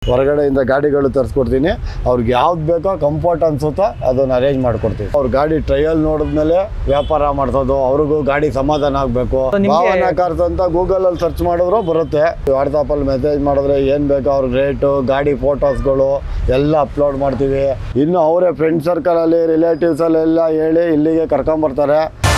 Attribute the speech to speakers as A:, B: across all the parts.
A: ಹೊರಗಡೆಯಿಂದ ಗಾಡಿಗಳು ತರಿಸ್ಕೊಡ್ತೀನಿ ಅವ್ರಿಗೆ ಯಾವ್ದು ಬೇಕೋ ಕಂಫರ್ಟ್ ಅನ್ಸುತ್ತೋ ಅದನ್ನ ಅರೇಂಜ್ ಮಾಡ್ಕೊಡ್ತೀವಿ ಅವ್ರ ಗಾಡಿ ಟ್ರಯಲ್ ನೋಡಿದ್ಮೇಲೆ ವ್ಯಾಪಾರ ಮಾಡ್ಸೋದು ಅವ್ರಿಗೂ ಗಾಡಿ ಸಮಾಧಾನ ಆಗಬೇಕು
B: ನಿಮ್ಗೆ-
A: ಭಾವನಾ ಕಾರ್ಸ್ ಅಂತ ಗೂಗಲ್ ಅಲ್ಲಿ ಸರ್ಚ್ ಮಾಡಿದ್ರು ಬರುತ್ತೆ ವಾಟ್ಸಪ್ ಅಲ್ಲಿ ಮೆಸೇಜ್ ಮಾಡಿದ್ರೆ ಏನ್ ಬೇಕೋ ಅವ್ರ ರೇಟು ಗಾಡಿ ಫೋಟೋಸ್ಗಳು ಎಲ್ಲ ಅಪ್ಲೋಡ್ ಮಾಡ್ತೀವಿ ಇನ್ನು ಅವರೇ ಫ್ರೆಂಡ್ ಸರ್ಕಲ್ ಅಲ್ಲಿ ರಿಲೇಟಿವ್ಸ್ ಅಲ್ಲಿ ಎಲ್ಲ ಹೇಳಿ ಇಲ್ಲಿಗೆ ಕರ್ಕೊಂಬರ್ತಾರೆ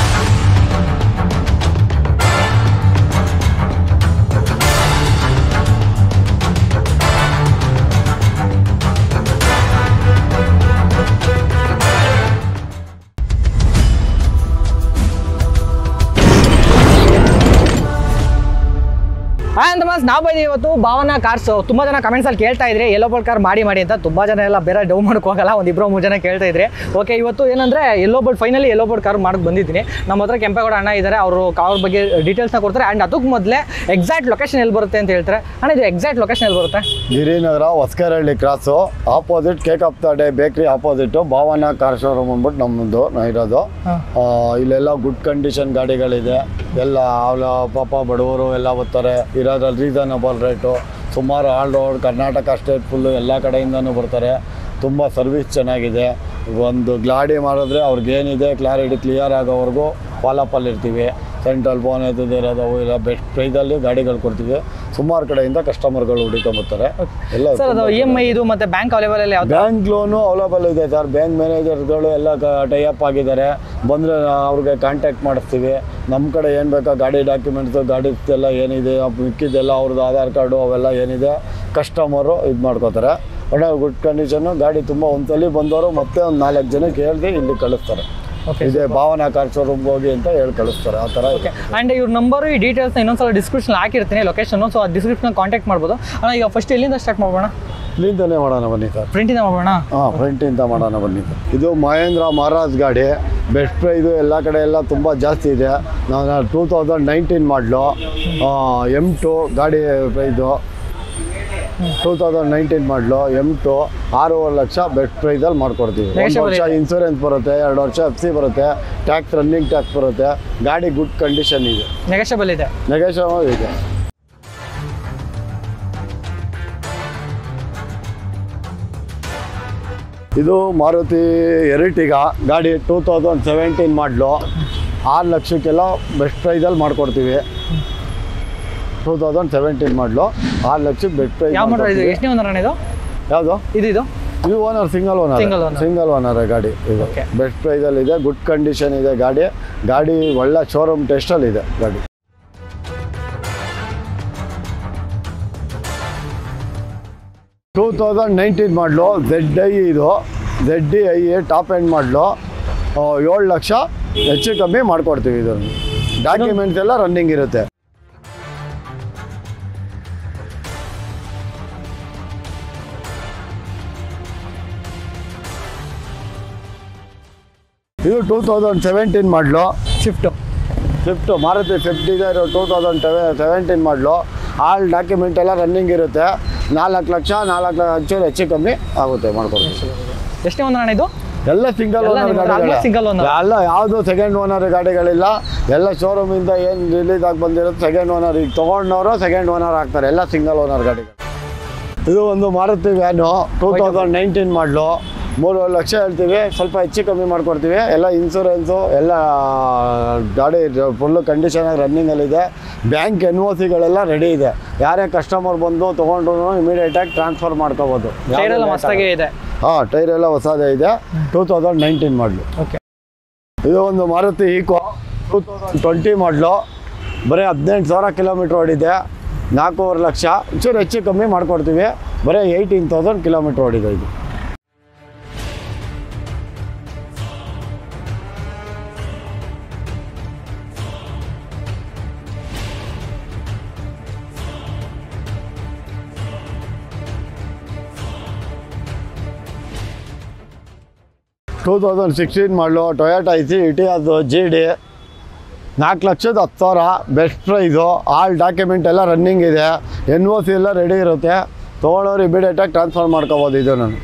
B: ಹಾಯ್ ಅಂತ ಮಸ್ ನಾವು ಬಂದಿದ್ದೀವಿ ಇವತ್ತು ಭಾವನಾ ಕಾರ್ಸ್ ತುಂಬ ಜನ ಕಮೆಂಟ್ಸ್ ಅಲ್ಲಿ ಕೇಳ್ತಾ ಇದ್ರಿ ಎಲ್ಲೋ ಬೋರ್ಡ್ ಕಾರ್ ಮಾಡಿ ಮಾಡಿ ಅಂತ ತುಂಬ ಜನ ಎಲ್ಲ ಬೇರೆ ಡೌ ಮಾಡಕ್ ಹೋಗಲ್ಲ ಒಂದು ಇಬ್ಬರು ಮೂರು ಜನ ಕೇಳ್ತಾ ಇದ್ರಿ ಓಕೆ ಇವತ್ತು ಏನಂದ್ರೆ yellow board finally yellow board car ಮಾಡಕ್ ಬಂದಿದ್ದೀನಿ ನಮ್ಮ ಹತ್ರ ಕೆಂಪೇಗೌಡ ಅಣ್ಣ ಇದ್ದಾರೆ ಅವರು ಕಾರ್ ಬಗ್ಗೆ ಡೀಟೇಲ್ಸ್ನ ಕೊಡ್ತಾರೆ ಆ್ಯಂಡ್ ಅದಕ್ಕೆ ಮೊದಲೇ ಎಕ್ಸಾಕ್ಟ್ ಲೊಕೇಶನ್ ಎಲ್ಲಿ ಬರುತ್ತೆ ಅಂತ ಹೇಳ್ತಾರೆ ಅಣ್ಣ ಇದು ಎಕ್ಸಾಕ್ಟ್ ಲೊಕೇಶನ್ ಎಲ್ಲಿ ಬರುತ್ತೆ
A: Girinagar Hosakerehalli cross opposite cake of the day bakery opposite Bhavana car showroom ಅಂದ್ಬಿಟ್ಟು ನಮ್ಮದು ನಾ ಇರೋದು
B: ಹಾಂ
A: ಆ, ಇಲ್ಲೆಲ್ಲ ಗುಡ್ ಕಂಡೀಷನ್ ಗಾಡಿಗಳಿದೆ ಎಲ್ಲ ಅವಳ ಪಾಪ ಬಡವರು ಎಲ್ಲ ಬರ್ತಾರೆ ಇರೋದ್ರಲ್ಲಿ ರೀಸನಬಲ್ ರೇಟು ಸುಮಾರು all over Karnataka state full ಎಲ್ಲ ಕಡೆಯಿಂದನೂ ಬರ್ತಾರೆ ತುಂಬ ಸರ್ವಿಸ್ ಚೆನ್ನಾಗಿದೆ ಒಂದು ಗಾಡಿ ಮಾಡಿದ್ರೆ ಅವ್ರಿಗೇನಿದೆ ಕ್ಲಾರಿಟಿ ಕ್ಲಿಯರ್ ಆಗೋವರೆಗೂ ಫಾಲೋಪಲ್ಲಿ ಇರ್ತೀವಿ ಸೆಂಟ್ರಲ್ ಫೋನ್ ಇರೋದು ಇಲ್ಲ ಬೆಸ್ಟ್ ಪ್ರೈಸಲ್ಲಿ ಗಾಡಿಗಳು ಕೊಡ್ತೀವಿ ಸುಮಾರು ಕಡೆಯಿಂದ ಕಸ್ಟಮರ್ಗಳು ಹುಡುಕೊಂಬರ್ತಾರೆ ಎಲ್ಲ
B: ಸರ್ ಅದು ಇ ಎಮ್ ಐ ಇದು ಮತ್ತೆ ಬ್ಯಾಂಕ್ ಅವೈಲೇಬಲ್ ಎಲ್ಲ ಯಾವ್ದು
A: ಬ್ಯಾಂಕ್ ಲೋನು ಅವೈಲೇಬಲ್ ಇದೆ ಸರ್ ಬ್ಯಾಂಕ್ ಮ್ಯಾನೇಜರ್ಗಳು ಎಲ್ಲ ಟೈಅಪ್ ಆಗಿದ್ದಾರೆ ಬಂದರೆ ಅವ್ರಿಗೆ ಕಾಂಟ್ಯಾಕ್ಟ್ ಮಾಡಿಸ್ತೀವಿ ನಮ್ಮ ಕಡೆ ಏನು ಬೇಕೋ ಗಾಡಿ ಡಾಕ್ಯುಮೆಂಟ್ಸು ಗಾಡಿ ಎಲ್ಲ ಏನಿದೆ ಅಪ್ ಮಿಕ್ಕಿದ್ದೆಲ್ಲ ಅವ್ರದ್ದು ಆಧಾರ್ ಕಾರ್ಡು ಅವೆಲ್ಲ ಏನಿದೆ ಕಸ್ಟಮರು ಇದು ಮಾಡ್ಕೋತಾರೆ ಒಳ್ಳೆ ಗುಡ್ ಕಂಡೀಷನ್ನು ಗಾಡಿ ತುಂಬ ಒಂದ್ಸಲಿ ಬಂದವರು ಮತ್ತೆ ಒಂದು ನಾಲ್ಕು ಜನಕ್ಕೆ ಹೇಳ್ದು ಇಲ್ಲಿ ಕಳಿಸ್ತಾರೆ
B: ಓಕೆ
A: ಇದೇ ಭಾವನಾ ಕಾರ್ ಶೋರೂಮ್ಗೆ ಹೋಗಿ ಅಂತ ಹೇಳಿ ಕಳಿಸ್ತಾರೆ ಆ ಥರ ಇದೆ
B: ಆ್ಯಂಡ್ ಇವ್ರ ನಂಬರು ಈ ಡೀಟೇಲ್ಸ್ನ ಇನ್ನೊಂದ್ಸಲ ಡಿಸ್ಕ್ರಿಪ್ಷನ್ ಹಾಕಿರ್ತೀನಿ ಲೊಕೇಶನ್ ಸೊ ಆ ಡಿಸ್ಕ್ರಿಪ್ಷನ್ ಕಾಂಟ್ಯಾಕ್ಟ್ ಮಾಡ್ಬೋದು ಅಣ್ಣ ಈಗ ಫಸ್ಟ್ ಎಲ್ಲಿಂದ ಸ್ಟಾರ್ಟ್ ಮಾಡೋಣ
A: ಇಲ್ಲಿಂದಲೇ ಮಾಡೋಣ ಬನ್ನಿ ಸರ್
B: ಪ್ರಿಂಟಿಂದ ಮಾಡೋಣ
A: ಹಾಂ ಫ್ರಂಟಿಂದ ಮಾಡೋಣ ಬನ್ನಿ ಇದು ಮಹೇಂದ್ರ ಮಹಾರಾಜ್ ಗಾಡಿ ಬೆಸ್ಟ್ ಪ್ರೈದು ಎಲ್ಲ ಕಡೆ ಎಲ್ಲ ತುಂಬ ಜಾಸ್ತಿ ಇದೆ ನಾನು two thousand nineteen model M two ಗಾಡಿ ಪ್ರೈದು two thousand nineteen model M two ಆರೂವರೆ ಲಕ್ಷ ಬೆಸ್ಟ್ ಪ್ರೈಸಲ್ಲಿ ಮಾಡ್ಕೊಡ್ತೀವಿ ಒಂದು
B: Negotiable
A: ವರ್ಷ
B: ಇದೆ.
A: ಇನ್ಸೂರೆನ್ಸ್ ಬರುತ್ತೆ ಎರಡು ವರ್ಷ ಎಫ್ ಸಿ ಬರುತ್ತೆ ಟ್ಯಾಕ್ಸ್ ರನ್ನಿಂಗ್ ಟ್ಯಾಕ್ಸ್ ಬರುತ್ತೆ ಗಾಡಿ ಗುಡ್ ಕಂಡೀಷನ್ ಇದೆ
B: ನೆಗೋಷಿಯಬಲ್ ಇದೆ
A: ನೆಗೋಷಿಯಬಲ್ ಇದೆ ಇದು ಮಾರುತಿ ಎರಿಟಿಗ ಗಾಡಿ ಟೂ ತೌಸಂಡ್ ಸೆವೆಂಟೀನ್ ಮಾಡಲು ಆರು ಲಕ್ಷಕ್ಕೆಲ್ಲ ಬೆಸ್ಟ್ ಪ್ರೈಸಲ್ಲಿ ಮಾಡ್ಕೊಡ್ತೀವಿ ಟೂ ತೌಸಂಡ್ ಸೆವೆಂಟೀನ್ ಮಾಡಲು ಆರು ಲಕ್ಷಕ್ಕೆ ಬೆಸ್ಟ್ ಪ್ರೈಸ್
B: ಯಾವ ಮಾಡಲ್ ಇದು ಎಷ್ಟನೇ ಒಂದು ಅಣ್ಣ ಇದು
A: ಯಾವುದು
B: ಇದು ಇದು
A: ಇದು owner single owner
B: Single owner.
A: Single owner ಗಾಡಿ ಇದು
B: Okay.
A: ಬೆಸ್ಟ್ ಪ್ರೈಸಲ್ಲಿ ಇದೆ ಗುಡ್ ಕಂಡೀಷನ್ ಇದೆ ಗಾಡಿ ಗಾಡಿ ಒಳ್ಳೆ ಶೋರೂಮ್ ಟೆಸ್ಟಲ್ಲಿ ಇದೆ ಗಾಡಿ two thousand nineteen model Z I ಇದು Z I top end model ಏಳು ಲಕ್ಷ ಹೆಚ್ಚು ಕಮ್ಮಿ ಮಾಡ್ಕೊಡ್ತೀವಿ ಇದನ್ನು ಡಾಕ್ಯುಮೆಂಟ್ಸ್ ಎಲ್ಲ ರನ್ನಿಂಗ್ ಇರುತ್ತೆ ಇದು two thousand seventeen model
B: Swift
A: Swift Maruti Swift ಇದೆ two thousand seventeen model all document ಎಲ್ಲ ರನ್ನಿಂಗ್ ಇರುತ್ತೆ ನಾಲ್ಕು ಲಕ್ಷ ನಾಲ್ಕು ಲಕ್ಷ ಒಂಚೂರು ಹೆಚ್ಚು ಕಮ್ಮಿ ಆಗುತ್ತೆ ಮಾಡ್ಕೊಡ್ತೀವಿ
B: ಎಷ್ಟನೇ ಒಂದು ಅಣ್ಣ ಇದು
A: ಎಲ್ಲ ಸಿಂಗಲ್
B: ಎಲ್ಲ
A: ಓನರ್
B: ನಿಮ್ಮ ಹತ್ರ
A: ಗಾಡಿಗಳೇ
B: almost single owner.
A: ಎಲ್ಲ ಯಾವುದು ಸೆಕೆಂಡ್ ಓನರ್ ಗಾಡಿಗಳಿಲ್ಲ ಎಲ್ಲ ಶೋರೂಮಿಂದ ಏನು ರಿಲೀಸ್ ಆಗಿ ಬಂದಿರೋದು ಸೆಕೆಂಡ್ ಓನರ್ ಈಗ ತೊಗೊಂಡವರು ಸೆಕೆಂಡ್ ಓನರ್ ಆಗ್ತಾರೆ ಎಲ್ಲ ಸಿಂಗಲ್ ಓನರ್ ಗಾಡಿಗಳು ಇದು ಒಂದು Maruti van two thousand nineteen model ಮೂರುವರೆ ಲಕ್ಷ ಹೇಳ್ತೀವಿ ಸ್ವಲ್ಪ ಹೆಚ್ಚು ಕಮ್ಮಿ ಮಾಡ್ಕೊಡ್ತೀವಿ ಎಲ್ಲ ಇನ್ಸೂರೆನ್ಸು ಎಲ್ಲ ಗಾಡಿ ಫುಲ್ಲು ಕಂಡೀಷನಾಗಿ ರನ್ನಿಂಗಲ್ಲಿದೆ ಬ್ಯಾಂಕ್ ಎನ್ ಒ ಸಿಗಳೆಲ್ಲ ರೆಡಿ ಇದೆ ಯಾರೇ ಕಸ್ಟಮರ್ ಬಂದು ತೊಗೊಂಡ್ರು ಇಮಿಡಿಯೇಟಾಗಿ ಟ್ರಾನ್ಸ್ಫರ್ ಮಾಡ್ಕೋಬೋದು
B: ಟೈರ್ ಎಲ್ಲ ಮಸ್ತಾಗೇ ಇದೆ
A: ಹಾಂ ಟೈರ್ ಎಲ್ಲ ಹೊಸದೇ ಇದೆ two thousand nineteen model
B: okay
A: ಇದು ಒಂದು Maruti Eeco two thousand twenty model ಬರೀ ಹದಿನೆಂಟು ಸಾವಿರ ಕಿಲೋಮೀಟ್ರ್ ಓಡಿದೆ ನಾಲ್ಕೂವರೆ ಲಕ್ಷ ಒಂಚೂರು ಹೆಚ್ಚು ಕಮ್ಮಿ ಮಾಡ್ಕೊಡ್ತೀವಿ ಬರೀ ಏಯ್ಟೀನ್ ತೌಸಂಡ್ ಕಿಲೋಮೀಟ್ರ್ ಓಡಿದೆ ಇದು two thousand sixteen model Toyota ಐಸಿ ಇಟಿಯಾಸು ಜಿ ಡಿ ನಾಲ್ಕು ಲಕ್ಷದ ಹತ್ತು ಸಾವಿರ ಬೆಸ್ಟ್ ಪ್ರೈಸು ಆಲ್ ಡಾಕ್ಯುಮೆಂಟ್ ಎಲ್ಲ ರನ್ನಿಂಗ್ ಇದೆ ಎನ್ ಒ ಸಿ ಎಲ್ಲ ರೆಡಿ ಇರುತ್ತೆ ತೊಗೊಂಡವ್ರು ಇಮಿಡಿಯೇಟಾಗಿ ಟ್ರಾನ್ಸ್ಫರ್ ಮಾಡ್ಕೋಬೋದು ಇದು ನಾನು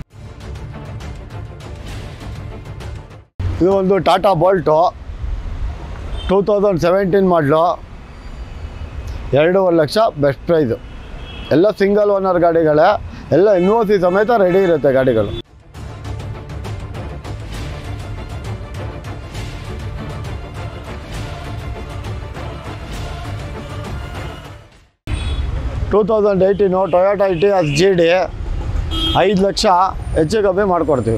A: ಇದು ಒಂದು Tata Bolt two thousand seventeen model ಎರಡೂವರೆ ಲಕ್ಷ ಬೆಸ್ಟ್ ಪ್ರೈಸು ಎಲ್ಲ ಸಿಂಗಲ್ ಓನರ್ ಗಾಡಿಗಳೇ ಎಲ್ಲ ಎನ್ ಸಿ ಸಮೇತ ರೆಡಿ ಇರುತ್ತೆ ಗಾಡಿಗಳು two thousand eighteen Toyota I T S G D ಐದು ಲಕ್ಷ ಹೆಚ್ಚು ಕಮ್ಮಿ ಮಾಡಿಕೊಡ್ತೀವಿ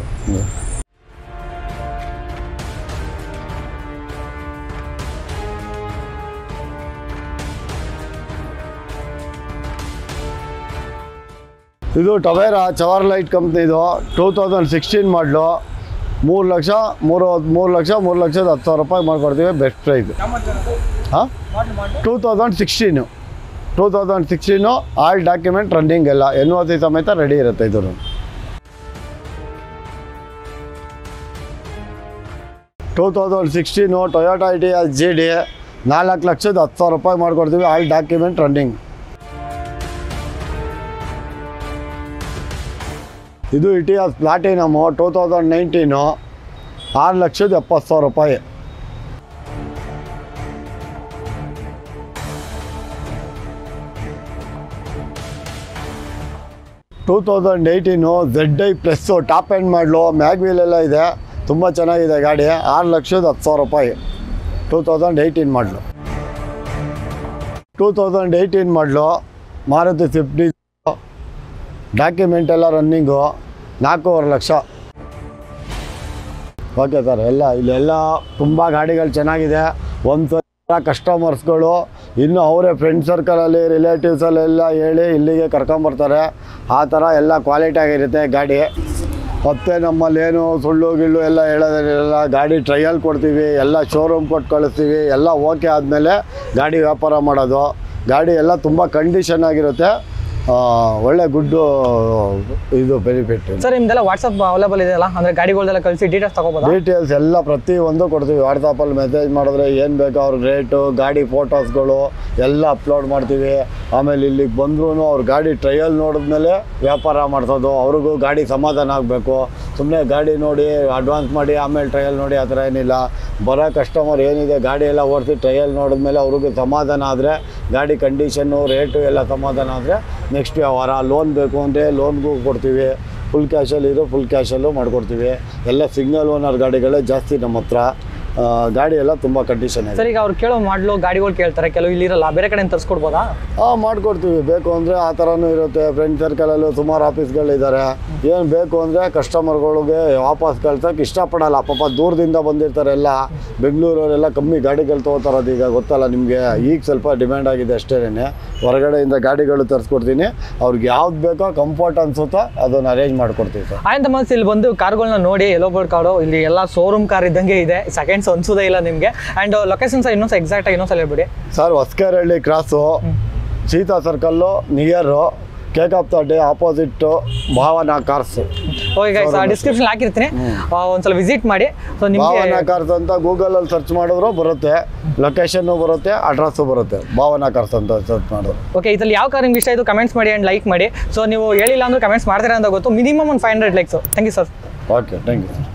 A: ಇದು ಟವೇರಾ ಚವರ್ ಲೈಟ್ ಕಂಪ್ನಿದು ಟೂ ತೌಸಂಡ್ ಸಿಕ್ಸ್ಟೀನ್ ಮಾಡಲು ಮೂರು ಲಕ್ಷ ಮೂರು ಮೂರು ಲಕ್ಷ ಮೂರು ಲಕ್ಷದ ಹತ್ತು ಸಾವಿರ ರೂಪಾಯಿ ಮಾಡಿಕೊಡ್ತೀವಿ ಬೆಸ್ಟ್ ಪ್ರೈಸ್ ಹಾಂ two thousand sixteen two thousand sixteen all document running ಎಲ್ಲ ಎನ್ ಒ ಸಿ ಸಮೇತ ರೆಡಿ ಇರುತ್ತೆ ಇದು two thousand sixteen Toyota I T S G D ನಾಲ್ಕು ಲಕ್ಷದ ಹತ್ತು ಸಾವಿರ ರೂಪಾಯಿ ಮಾಡಿಕೊಡ್ತೀವಿ ಆಲ್ ಡಾಕ್ಯುಮೆಂಟ್ ರನ್ನಿಂಗ್ ಇದು Etios platinum two thousand nineteen ಆರು ಲಕ್ಷದ ಎಪ್ಪತ್ತು ಸಾವಿರ ರೂಪಾಯಿ two thousand eighteen Z I plus top end model mag wheel ಎಲ್ಲ ಇದೆ ತುಂಬ ಚೆನ್ನಾಗಿದೆ ಗಾಡಿ ಆರು ಲಕ್ಷದ ಹತ್ತು ಸಾವಿರ ರೂಪಾಯಿ two thousand eighteen model two thousand eighteen model Maruti Swift document ಎಲ್ಲ ರನ್ನಿಂಗು ನಾಲ್ಕೂವರೆ ಲಕ್ಷ ಓಕೆ ಸರ್ ಎಲ್ಲ ಇಲ್ಲೆಲ್ಲ ತುಂಬ ಗಾಡಿಗಳು ಚೆನ್ನಾಗಿದೆ ಒಂದು ಸಲ ಕಸ್ಟಮರ್ಸ್ಗಳು ಇನ್ನು ಅವರೇ ಫ್ರೆಂಡ್ ಸರ್ಕಲಲ್ಲಿ ರಿಲೇಟಿವ್ಸಲ್ಲೆಲ್ಲ ಹೇಳಿ ಇಲ್ಲಿಗೆ ಕರ್ಕೊಂಬರ್ತಾರೆ ಆ ಥರ ಎಲ್ಲ ಕ್ವಾಲಿಟಿ ಆಗಿರುತ್ತೆ ಗಾಡಿ ಮತ್ತು ನಮ್ಮಲ್ಲಿ ಏನು ಸುಳ್ಳು ಗಿಳ್ಳು ಎಲ್ಲ ಹೇಳೋದಿರಲ್ಲ ಗಾಡಿ ಟ್ರಯಲ್ ಕೊಡ್ತೀವಿ ಎಲ್ಲ ಶೋರೂಮ್ ಕೊಟ್ಟು ಕಳಿಸ್ತೀವಿ ಎಲ್ಲ ಓಕೆ ಆದಮೇಲೆ ಗಾಡಿ ವ್ಯಾಪಾರ ಮಾಡೋದು ಗಾಡಿ ಎಲ್ಲ ತುಂಬ ಕಂಡೀಷನ್ ಆಗಿರುತ್ತೆ ಆ, ಒಳ್ಳೆ ಗುಡ್ಡು ಇದು ಬೆನಿಫಿಟ್
B: ಸರ್ ನಿಮ್ದೆಲ್ಲ ವಾಟ್ಸಪ್ ಅವೈಲೇಬಲ್ ಇದೆಯಲ್ಲ ಅಂದ್ರೆ ಗಾಡಿಗಳ್ದೆಲ್ಲ ಕಳಿಸಿ ಡೀಟೇಲ್ಸ್ ತಗೋಬೋದಾ
A: ಡೀಟೇಲ್ಸ್ ಎಲ್ಲ ಪ್ರತಿಯೊಂದು ಕೊಡ್ತೀವಿ ವಾಟ್ಸಪ್ಪಲ್ಲಿ ಮೆಸೇಜ್ ಮಾಡಿದ್ರೆ ಏನು ಬೇಕೋ ಅವ್ರ ರೇಟು ಗಾಡಿ ಫೋಟೋಸ್ಗಳು ಎಲ್ಲ ಅಪ್ಲೋಡ್ ಮಾಡ್ತೀವಿ ಆಮೇಲೆ ಇಲ್ಲಿಗೆ ಬಂದ್ರೂ ಅವ್ರ ಗಾಡಿ ಟ್ರಯಲ್ ನೋಡಿದ್ಮೇಲೆ ವ್ಯಾಪಾರ ಮಾಡಿಸೋದು ಅವ್ರಿಗೂ ಗಾಡಿ ಸಮಾಧಾನ ಆಗಬೇಕು ಸುಮ್ಮನೆ ಗಾಡಿ ನೋಡಿ ಅಡ್ವಾನ್ಸ್ ಮಾಡಿ ಆಮೇಲೆ ಟ್ರಯಲ್ ನೋಡಿ ಆ ಥರ ಏನಿಲ್ಲ ಬರೋ ಕಸ್ಟಮರ್ ಏನಿದೆ ಗಾಡಿ ಎಲ್ಲ ಓಡಿಸಿ ಟ್ರಯಲ್ ನೋಡಿದ್ಮೇಲೆ ಅವ್ರಿಗೂ ಸಮಾಧಾನ ಆದರೆ ಗಾಡಿ ಕಂಡೀಷನ್ನು ರೇಟು ಎಲ್ಲ ಸಮಾಧಾನ ಆದರೆ ನೆಕ್ಸ್ಟ್ ವ್ಯವಹಾರ ಲೋನ್ ಬೇಕು ಅಂದರೆ ಲೋನ್ಗೂ ಕೊಡ್ತೀವಿ ಫುಲ್ ಕ್ಯಾಶಲ್ಲಿ ಇರೋ ಫುಲ್ ಕ್ಯಾಶಲ್ಲೂ ಮಾಡಿಕೊಡ್ತೀವಿ ಎಲ್ಲ ಸಿಂಗಲ್ ಓನರ್ ಗಾಡಿಗಳೇ ಜಾಸ್ತಿ ನಮ್ಮ ಹತ್ರ ಆ, ಗಾಡಿ ಎಲ್ಲ ತುಂಬ ಕಂಡೀಷನ್ ಇದೆ
B: ಸರ್ ಈಗ ಅವ್ರು ಕೇಳೋ ಮಾಡ್ಲು ಗಾಡಿಗಳು ಕೇಳ್ತಾರೆ ಕೆಲವು ಇಲ್ಲಿ ಇರಲ್ಲ ಬೇರೆ ಕಡೆ ತರಿಸ್ಕೊಡ್ಬೋದಾ
A: ಹಾಂ ಮಾಡಿಕೊಡ್ತೀವಿ ಬೇಕು ಅಂದರೆ ಆ ಥರನೂ ಇರುತ್ತೆ ಫ್ರೆಂಡ್ ಸರ್ಕಲಲ್ಲೂ ಸುಮಾರು ಆಫೀಸ್ಗಳಿದ್ದಾರೆ ಏನು ಬೇಕು ಅಂದರೆ ಕಸ್ಟಮರ್ಗಳಿಗೆ ವಾಪಸ್ ಕಳ್ಸೋಕೆ ಇಷ್ಟಪಡಲ್ಲ ಪಾಪ ದೂರದಿಂದ ಬಂದಿರ್ತಾರೆ ಎಲ್ಲ ಬೆಂಗಳೂರವರೆಲ್ಲ ಕಮ್ಮಿ ಗಾಡಿಗಳು ತೊಗೋತಾರದು ಈಗ ಗೊತ್ತಲ್ಲ ನಿಮಗೆ ಈಗ ಸ್ವಲ್ಪ ಡಿಮ್ಯಾಂಡ್ ಆಗಿದೆ ಅಷ್ಟೇನೆ ಹೊರಗಡೆಯಿಂದ ಗಾಡಿಗಳು ತರಿಸ್ಕೊಡ್ತೀನಿ ಅವ್ರಿಗೆ ಯಾವ್ದು ಬೇಕೋ ಕಂಫರ್ಟ್ ಅನಿಸುತ್ತೋ ಅದನ್ನು ಅರೇಂಜ್ ಮಾಡಿಕೊಡ್ತೀವಿ ಸರ್
B: ಆಯ್ತು ಮನ್ಸ್ ಇಲ್ಲಿ ಬಂದು ಕಾರ್ಗಳನ್ನ ನೋಡಿ ಎಲ್ಲೋ ಬೋರ್ಡ್ ಕಾರು ಇಲ್ಲಿ ಎಲ್ಲ ಶೋರೂಮ್ ಕಾರ್ ಇದ್ದಂಗೆ ಇದೆ ಸೆಕೆಂಡ್ಸ್ ಅನ್ಸೋದೇ ಇಲ್ಲ ನಿಮಗೆ ಆ್ಯಂಡ್ ಲೊಕೇಶನ್ ಸಹ ಇನ್ನೊಂದು ಎಕ್ಸಾಕ್ಟ್ ಆಗಿ ಇನ್ನೊಂದ್ಸಲ ಹೇಳ್ಬಿಡಿ
A: sir Hosakerehalli cross Sita circle near cake of the day opposite Bhavana cars
B: okay guys description ಹಾಕಿರ್ತೀನಿ ಆ, ಒಂದ್ಸಲ ವಿಸಿಟ್ ಮಾಡಿ ಸೊ ನಿಮಗೆ
A: ಭಾವನಾ ಕಾರ್ಸ್ ಅಂತ ಗೂಗಲಲ್ಲಿ ಸರ್ಚ್ ಮಾಡಿದ್ರು ಬರುತ್ತೆ ಲೊಕೇಶನ್ನು ಬರುತ್ತೆ ಅಡ್ರೆಸ್ಸು ಬರುತ್ತೆ ಭಾವನಾ ಕಾರ್ಸ್ ಅಂತ ಸರ್ಚ್ ಮಾಡಿದ್ರು
B: ಓಕೆ ಇದ್ರಲ್ಲಿ ಯಾವ ಕಾರ್ ನಿಮ್ಗೆ ಇಷ್ಟ ಆಯಿತು ಕಮೆಂಟ್ಸ್ ಮಾಡಿ ಆ್ಯಂಡ್ ಲೈಕ್ ಮಾಡಿ ಸೊ ನೀವು ಹೇಳಿಲ್ಲ ಅಂದ್ರೆ ಕಮೆಂಟ್ಸ್ ಮಾಡ್ತೀರಾ ಅಂತ ಗೊತ್ತು ಮಿನಿಮಮ್ ಒಂದು five hundred likes thank you sir
A: okay thank you